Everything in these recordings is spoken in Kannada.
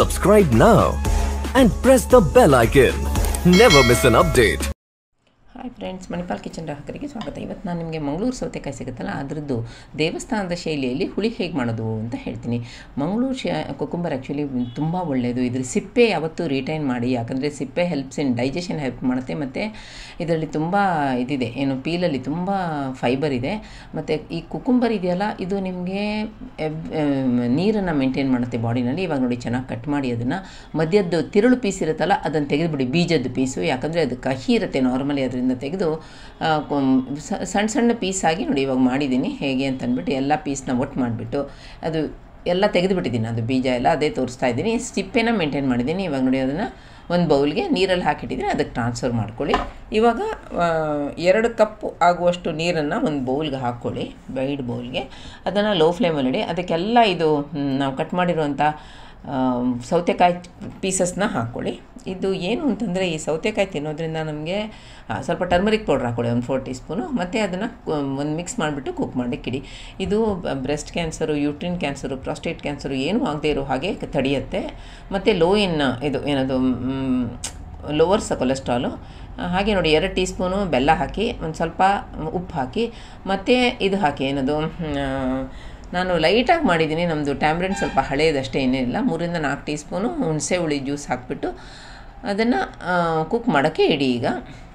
Subscribe now and press the bell icon. Never miss an update. Hi friends Manipal kitchen ಗ್ರಾಹಕರಿಗೆ ಸ್ವಾಗತ ಇವತ್ತು ನಾನು ನಿಮಗೆ ಮಂಗಳೂರು ಸೌತೆಕಾಯಿ ಸಿಗುತ್ತಲ್ಲ ಅದರದ್ದು ದೇವಸ್ಥಾನದ ಶೈಲಿಯಲ್ಲಿ ಹುಳಿ ಹೇಗೆ ಮಾಡೋದು ಅಂತ ಹೇಳ್ತೀನಿ ಮಂಗಳೂರು ಶ ಕುಕುಂಬರ್ ಆ್ಯಕ್ಚುಲಿ ತುಂಬ ಒಳ್ಳೆಯದು ಇದ್ರ ಸಿಪ್ಪೆ ಯಾವತ್ತೂ ರಿಟೈನ್ ಮಾಡಿ ಯಾಕಂದರೆ ಸಿಪ್ಪೆ ಹೆಲ್ಪ್ಸ್ ಇನ್ ಡೈಜೆಷನ್ ಹೆಲ್ಪ್ ಮಾಡುತ್ತೆ ಮತ್ತು ಇದರಲ್ಲಿ ತುಂಬ ಇದಿದೆ ಏನು ಪೀಲಲ್ಲಿ ತುಂಬ ಫೈಬರ್ ಇದೆ ಮತ್ತು ಈ ಕುಕುಂಬರ್ ಇದೆಯಲ್ಲ ಇದು ನಿಮಗೆ ನೀರನ್ನು ಮೇಂಟೈನ್ ಮಾಡುತ್ತೆ ಬಾಡಿನಲ್ಲಿ ಇವಾಗ ನೋಡಿ ಚೆನ್ನಾಗಿ ಕಟ್ ಮಾಡಿ ಅದನ್ನು ಮಧ್ಯದ್ದು ತಿರುಳು ಪೀಸ್ ಇರುತ್ತಲ್ಲ ಅದನ್ನು ತೆಗೆದುಬಿಡಿ ಬೀಜದ ಪೀಸು ಯಾಕಂದರೆ ಅದು ಕಹಿ ಇರುತ್ತೆ ನಾರ್ಮಲಿ ಅದರಿಂದ ತೆಗೆದು ಆ, ಕೊಂ- ಸ- ಸಣ್ಣ ಸಣ್ಣ ಪೀಸ್ ಆಗಿ ನೋಡಿ ಇವಾಗ ಮಾಡಿದ್ದೀನಿ ಹೇಗೆ ಅಂತ ಅಂದ್ಬಿಟ್ಟು ಎಲ್ಲ ಪೀಸ್ನ ಒಟ್ಟು ಮಾಡಿಬಿಟ್ಟು ಅದು ಎಲ್ಲ ತೆಗೆದುಬಿಟ್ಟಿದ್ದೀನಿ ಅದು ಬೀಜ ಎಲ್ಲ ಅದೇ ತೋರಿಸ್ತಾ ಇದ್ದೀನಿ ಸಿಪ್ಪೆನ ಮೇಂಟೈನ್ ಮಾಡಿದ್ದೀನಿ ಇವಾಗ ನೋಡಿ ಅದನ್ನು ಒಂದು ಬೌಲ್ಗೆ ನೀರಲ್ಲಿ ಹಾಕಿಟ್ಟಿದ್ದೀನಿ ಅದಕ್ಕೆ ಟ್ರಾನ್ಸ್ಫರ್ ಮಾಡ್ಕೊಳ್ಳಿ ಇವಾಗ ಆ, ಎರಡು ಕಪ್ ಆಗುವಷ್ಟು ನೀರನ್ನು ಒಂದು ಬೌಲ್ಗೆ ಹಾಕ್ಕೊಳ್ಳಿ ಬೈಡ್ ಬೌಲ್ಗೆ ಅದನ್ನು ಲೋ ಫ್ಲೇಮಲ್ಲಿ ಇಡಿ ಅದಕ್ಕೆಲ್ಲ ಇದು ಮ್, ನಾವು ಕಟ್ ಮಾಡಿರುವಂಥ ಆ, ಸೌತೆಕಾಯಿ ಪೀಸಸ್ನ ಹಾಕ್ಕೊಳ್ಳಿ ಇದು ಏನು ಅಂತಂದರೆ ಈ ಸೌತೆಕಾಯಿ ತಿನ್ನೋದ್ರಿಂದ ನಮಗೆ ಆ, ಸ್ವಲ್ಪ ಟರ್ಮರಿಕ್ ಪೌಡ್ರ್ ಹಾಕ್ಕೊಳ್ಳಿ ಒಂದು ಫೋರ್ ಟೀ ಸ್ಪೂನು ಮತ್ತು ಅದನ್ನು ಒಂದು ಮಿಕ್ಸ್ ಮಾಡಿಬಿಟ್ಟು ಕುಕ್ ಮಾಡಲಿಕ್ಕಿಡಿ ಇದು breast cancer uterine cancer prostate cancer ಏನೂ ಆಗದೆ ಇರೋ ಹಾಗೆ ತಡೆಯುತ್ತೆ ಮತ್ತು ಲೋ ಇನ್ ಇದು ಏನದು ಲೋವರ್ಸ್ ಕೊಲೆಸ್ಟ್ರಾಲು ಹಾಗೆ ನೋಡಿ ಎರಡು ಟೀ ಸ್ಪೂನು ಬೆಲ್ಲ ಹಾಕಿ ಒಂದು ಸ್ವಲ್ಪ ಉಪ್ಪು ಹಾಕಿ ಮತ್ತು ಇದು ಹಾಕಿ ಏನದು ಮ್, ನಾನು ಲೈಟಾಗಿ ಮಾಡಿದ್ದೀನಿ ನಮ್ಮದು ಟ್ಯಾಮ್ರಿನ್ ಸ್ವಲ್ಪ ಹಳೆಯದಷ್ಟೇ ಏನಿಲ್ಲ ಮೂರಿಂದ ನಾಲ್ಕು ಟೀ ಸ್ಪೂನು ಹುಣಸೆ ಹುಳಿ ಜ್ಯೂಸ್ ಹಾಕಿಬಿಟ್ಟು ಅದನ್ನು ಕುಕ್ ಮಾಡೋಕ್ಕೆ ಇಡಿ ಈಗ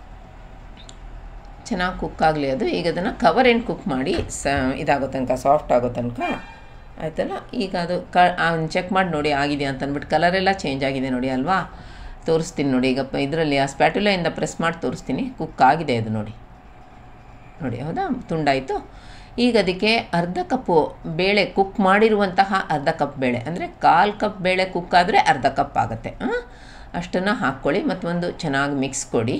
ಚೆನ್ನಾಗಿ ಕುಕ್ ಆಗಲಿ ಅದು ಈಗ ಅದನ್ನು ಕವರ್ ಆ್ಯಂಡ್ ಕುಕ್ ಮಾಡಿ ಸ ಇದಾಗೋ ತನಕ ಸಾಫ್ಟ್ ಆಗೋ ತನಕ ಆಯ್ತಲ್ಲ ಈಗ ಅದು ಕ ಚೆಕ್ ಮಾಡಿ ನೋಡಿ ಆಗಿದೆ ಅಂತ ಅಂದ್ಬಿಟ್ಟು ಕಲರೆಲ್ಲ ಚೇಂಜ್ ಆಗಿದೆ ನೋಡಿ ಅಲ್ವಾ ತೋರಿಸ್ತೀನಿ ನೋಡಿ ಈಗ ಇದರಲ್ಲಿ ಆ ಸ್ಪ್ಯಾಟುಲೆಯಿಂದ ಪ್ರೆಸ್ ಮಾಡಿ ತೋರಿಸ್ತೀನಿ ಕುಕ್ ಆಗಿದೆ ಅದು ನೋಡಿ ನೋಡಿ ಹೌದಾ ತುಂಡಾಯಿತು ಈಗ ಅದಕ್ಕೆ ಅರ್ಧ ಕಪ್ಪು ಬೇಳೆ ಕುಕ್ ಮಾಡಿರುವಂತಹ ಅರ್ಧ ಕಪ್ ಬೇಳೆ ಅಂದರೆ ಕಾಲು ಕಪ್ ಬೇಳೆ ಕುಕ್ ಆದರೆ ಅರ್ಧ ಕಪ್ ಆಗುತ್ತೆ ಅಷ್ಟನ್ನು ಹಾಕ್ಕೊಳ್ಳಿ ಮತ್ತು ಒಂದು ಚೆನ್ನಾಗಿ ಮಿಕ್ಸ್ ಕೊಡಿ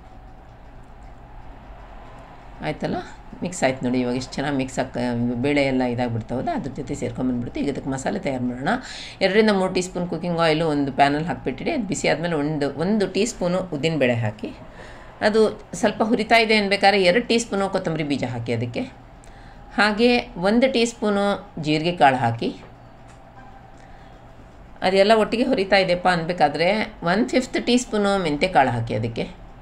ಆಯ್ತಲ್ಲ ಮಿಕ್ಸ್ ಆಯ್ತು ನೋಡಿ ಇವಾಗ ಎಷ್ಟು ಚೆನ್ನಾಗಿ ಮಿಕ್ಸ್ ಆಗ ಬೇಳೆ ಎಲ್ಲ ಇದಾಗ್ಬಿಡ್ತಾವಲ್ಲ ಅದ್ರ ಜೊತೆ ಸೇರ್ಕೊಂಬಂದ್ಬಿಡ್ತು ಈಗ ಅದಕ್ಕೆ ಮಸಾಲೆ ತಯಾರು ಮಾಡೋಣ ಎರಡರಿಂದ ಮೂರು ಟೀ ಸ್ಪೂನ್ ಕುಕ್ಕಿಂಗ್ ಆಯಿಲು ಒಂದು ಪ್ಯಾನಲ್ಲಿ ಹಾಕಿಬಿಟ್ಟಿಡಿ ಅದು ಬಿಸಿ ಆದಮೇಲೆ ಒಂದು ಒಂದು ಟೀ ಸ್ಪೂನು ಉದ್ದಿನಬೇಳೆ ಹಾಕಿ ಅದು ಸ್ವಲ್ಪ ಹುರಿತಾ ಇದೆ ಅನ್ಬೇಕಾದ್ರೆ ಎರಡು ಟೀ ಸ್ಪೂನು ಕೊತ್ತಂಬರಿ ಬೀಜ ಹಾಕಿ ಅದಕ್ಕೆ ಹಾಗೆ ಒಂದು ಟೀ ಸ್ಪೂನು ಜೀರಿಗೆ ಕಾಳು ಹಾಕಿ ಅದೆಲ್ಲ ಒಟ್ಟಿಗೆ ಹುರಿತಾ ಇದೆಯಪ್ಪ ಅನ್ಬೇಕಾದ್ರೆ ಒನ್ ಫಿಫ್ತ್ ಟೀ ಸ್ಪೂನು ಮೆಂತ್ಯ ಕಾಳು ಹಾಕಿ ಅದಕ್ಕೆ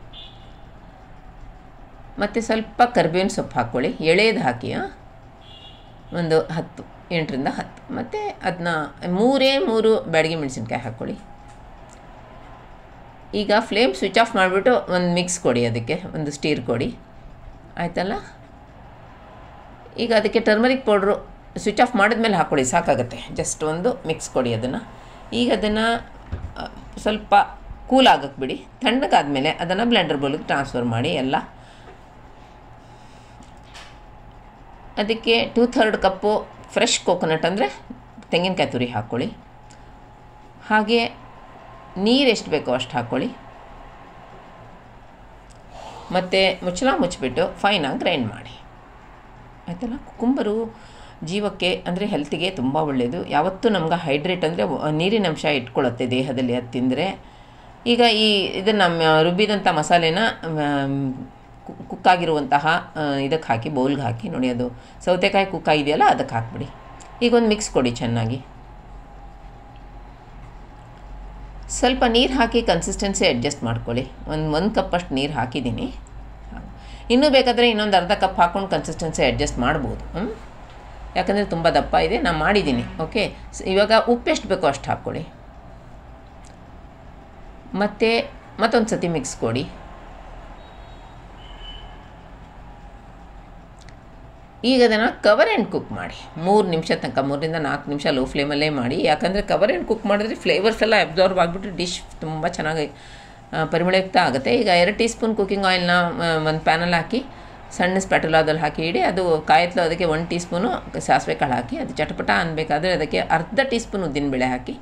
ಮತ್ತು ಸ್ವಲ್ಪ ಕರಿಬೇವಿನ ಸೊಪ್ಪು ಹಾಕ್ಕೊಳ್ಳಿ ಎಳೆದು ಹಾಕಿ ಆ? ಒಂದು ಹತ್ತು ಎಂಟರಿಂದ ಹತ್ತು ಮತ್ತು ಅದನ್ನ ಮೂರೇ ಮೂರು ಬ್ಯಾಡಗಿ ಮೆಣಸಿನ್ಕಾಯಿ ಹಾಕ್ಕೊಳ್ಳಿ ಈಗ ಫ್ಲೇಮ್ ಸ್ವಿಚ್ ಆಫ್ ಮಾಡಿಬಿಟ್ಟು ಒಂದು ಮಿಕ್ಸ್ ಕೊಡಿ ಅದಕ್ಕೆ ಒಂದು ಸ್ಟೀರ್ ಕೊಡಿ ಆಯ್ತಲ್ಲ ಈಗ ಅದಕ್ಕೆ ಟರ್ಮರಿಕ್ ಪೌಡ್ರು ಸ್ವಿಚ್ ಆಫ್ ಮಾಡಿದ್ಮೇಲೆ ಹಾಕ್ಕೊಳ್ಳಿ ಸಾಕಾಗುತ್ತೆ ಜಸ್ಟ್ ಒಂದು ಮಿಕ್ಸ್ ಕೊಡಿ ಅದನ್ನು ಈಗ ಅದನ್ನು ಸ್ವಲ್ಪ ಕೂಲ್ ಆಗಕ್ಕೆ ಬಿಡಿ ತಣ್ಣಗಾದ್ಮೇಲೆ ಅದನ್ನು ಬ್ಲೆಂಡರ್ ಬೌಲಿಗೆ ಟ್ರಾನ್ಸ್ಫರ್ ಮಾಡಿ ಎಲ್ಲ ಅದಕ್ಕೆ two third cup fresh coconut ಅಂದರೆ ತೆಂಗಿನಕಾಯಿ ತುರಿ ಹಾಕ್ಕೊಳ್ಳಿ ಹಾಗೆ ನೀರು ಎಷ್ಟು ಬೇಕೋ ಅಷ್ಟು ಹಾಕ್ಕೊಳ್ಳಿ ಮತ್ತು ಮುಚ್ಚಳ ಮುಚ್ಚಿಬಿಟ್ಟು ಫೈನಾಗಿ ಗ್ರೈಂಡ್ ಮಾಡಿ ಆಯ್ತಲ್ಲ ಕುಕುಂಬರು ಜೀವಕ್ಕೆ ಅಂದರೆ ಹೆಲ್ತಿಗೆ ತುಂಬ ಒಳ್ಳೆಯದು ಯಾವತ್ತೂ ನಮ್ಗೆ ಹೈಡ್ರೇಟ್ ಅಂದರೆ ನೀರಿನ ಅಂಶ ಇಟ್ಕೊಳ್ಳುತ್ತೆ ದೇಹದಲ್ಲಿ ಅದು ತಿಂದರೆ ಈಗ ಈ ಇದನ್ನು ರುಬ್ಬಿದಂಥ ಮಸಾಲೆನ ಕುಕ್ಕಾಗಿರುವಂತಹ ಇದಕ್ಕೆ ಹಾಕಿ ಬೌಲ್ಗೆ ಹಾಕಿ ನೋಡಿ ಅದು ಸೌತೆಕಾಯಿ ಕುಕ್ಕಾಗಿದೆಯಲ್ಲ ಅದಕ್ಕೆ ಹಾಕ್ಬಿಡಿ ಈಗ ಒಂದು ಮಿಕ್ಸ್ ಕೊಡಿ ಚೆನ್ನಾಗಿ ಸ್ವಲ್ಪ ನೀರು ಹಾಕಿ ಕನ್ಸಿಸ್ಟೆನ್ಸಿ ಅಡ್ಜಸ್ಟ್ ಮಾಡ್ಕೊಳ್ಳಿ ಒಂದು ಒಂದು ಕಪ್ಪಷ್ಟು ನೀರು ಹಾಕಿದ್ದೀನಿ ಇನ್ನೂ ಬೇಕಾದರೆ ಇನ್ನೊಂದು ಅರ್ಧ ಕಪ್ ಹಾಕ್ಕೊಂಡು ಕನ್ಸಿಸ್ಟೆನ್ಸಿ ಅಡ್ಜಸ್ಟ್ ಮಾಡ್ಬೋದು ಹ್ಮ್? ಯಾಕಂದರೆ ತುಂಬ ದಪ್ಪ ಇದೆ ನಾನು ಮಾಡಿದ್ದೀನಿ ಓಕೆ ಸ್- ಇವಾಗ ಉಪ್ಪು ಎಷ್ಟು ಬೇಕೋ ಅಷ್ಟು ಹಾಕ್ಕೊಳ್ಳಿ ಮತ್ತು ಮತ್ತೊಂದು ಸತಿ ಮಿಕ್ಸ್ ಕೊಡಿ ಈಗ ಅದನ್ನು ಕವರ್ ಆ್ಯಂಡ್ ಕುಕ್ ಮಾಡಿ ಮೂರು ನಿಮಿಷ ತನಕ ಮೂರರಿಂದ ನಾಲ್ಕು ನಿಮಿಷ ಲೋ ಫ್ಲೇಮಲ್ಲೇ ಮಾಡಿ ಯಾಕಂದರೆ ಕವರ್ ಆ್ಯಂಡ್ ಕುಕ್ ಮಾಡಿದ್ರೆ ಫ್ಲೇವರ್ಸ್ ಎಲ್ಲ ಅಬ್ಸಾರ್ಬ್ ಆಗಿಬಿಟ್ಟು ಡಿಶ್ ತುಂಬ ಚೆನ್ನಾಗಿ ಆ, ಪರಿಮಳಯುಕ್ತ ಆಗುತ್ತೆ ಈಗ ಎರಡು ಟೀ ಸ್ಪೂನ್ ಕುಕ್ಕಿಂಗ್ ಆಯಿಲ್ನ ಒಂದು ಪ್ಯಾನಲ್ಲಿ ಹಾಕಿ ಸಣ್ಣ ಸ್ಪ್ಯಾಟುಲಾದಲ್ಲಿ ಹಾಕಿ ಇಡಿ ಅದು ಕಾಯತ್ಲು ಅದಕ್ಕೆ ಒಂದು ಟೀ ಸ್ಪೂನು ಸಾಸಿವೆ ಕಾಳು ಹಾಕಿ ಅದು ಚಟಪಟ ಅನ್ಬೇಕಾದ್ರೆ ಅದಕ್ಕೆ ಅರ್ಧ ಟೀ ಸ್ಪೂನ್ ಉದ್ದಿನಬೇಳೆ ಹಾಕಿ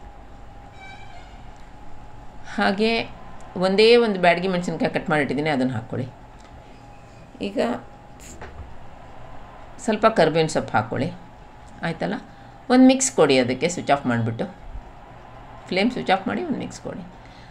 ಹಾಗೆ ಒಂದೇ ಒಂದು ಬ್ಯಾಡಗಿ ಮೆಣಸಿನ್ಕಾಯಿ ಕಟ್ ಮಾಡಿಟ್ಟಿದ್ದೀನಿ ಅದನ್ನು ಹಾಕ್ಕೊಳ್ಳಿ ಈಗ ಸ್ವಲ್ಪ ಕರ್ಬೇವಿನ ಸೊಪ್ಪು ಹಾಕ್ಕೊಳ್ಳಿ ಆಯ್ತಲ್ಲ ಒಂದು ಮಿಕ್ಸ್ ಕೊಡಿ ಅದಕ್ಕೆ ಸ್ವಿಚ್ ಆಫ್ ಮಾಡಿಬಿಟ್ಟು ಫ್ಲೇಮ್ ಸ್ವಿಚ್ ಆಫ್ ಮಾಡಿ ಒಂದು ಮಿಕ್ಸ್ ಕೊಡಿ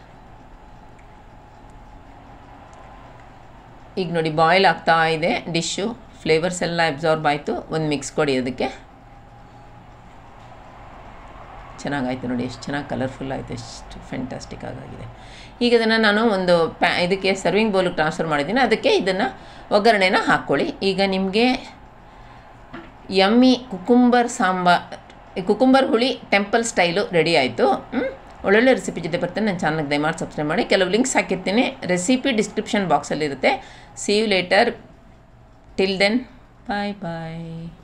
ಈಗ ನೋಡಿ ಬಾಯ್ಲ್ ಆಗ್ತಾ ಇದೆ ಡಿಶ್ಶು ಫ್ಲೇವರ್ಸ್ ಎಲ್ಲ ಅಬ್ಸಾರ್ಬ್ ಆಯಿತು ಒಂದು ಮಿಕ್ಸ್ ಕೊಡಿ ಅದಕ್ಕೆ ಚೆನ್ನಾಗಾಯ್ತು ನೋಡಿ ಎಷ್ಟು ಚೆನ್ನಾಗಿ ಕಲರ್ಫುಲ್ ಆಯಿತು ಎಷ್ಟು ಫೆಂಟಾಸ್ಟಿಕ್ ಆಗಿದೆ ಈಗ ಇದನ್ನು ನಾನು ಒಂದು ಪ್ಯಾ ಇದಕ್ಕೆ ಸರ್ವಿಂಗ್ ಬೌಲಿಗೆ ಟ್ರಾನ್ಸ್ಫರ್ ಮಾಡಿದ್ದೀನಿ ಅದಕ್ಕೆ ಇದನ್ನು ಒಗ್ಗರಣೆನ ಹಾಕ್ಕೊಳ್ಳಿ ಈಗ ನಿಮಗೆ ಯಮ್ಮಿ ಕುಕುಂಬರ್ ಸಾಂಬಾರ್ ಕುಕುಂಬರ್ ಹುಳಿ ಟೆಂಪಲ್ ಸ್ಟೈಲು ರೆಡಿ ಆಯಿತು ಒಳ್ಳೊಳ್ಳೆ ರೆಸಿಪಿ ಜೊತೆ ಬರ್ತೀನಿ ನನ್ನ ಚಾನಲ್ಗೆ ದಯಮಾಡಿ ಸಬ್ಸ್ಕ್ರೈಬ್ ಮಾಡಿ ಕೆಲವು ಲಿಂಕ್ಸ್ ಹಾಕಿರ್ತೀನಿ ರೆಸಿಪಿ ಡಿಸ್ಕ್ರಿಪ್ಷನ್ ಬಾಕ್ಸಲ್ಲಿರುತ್ತೆ see you later till then bye bye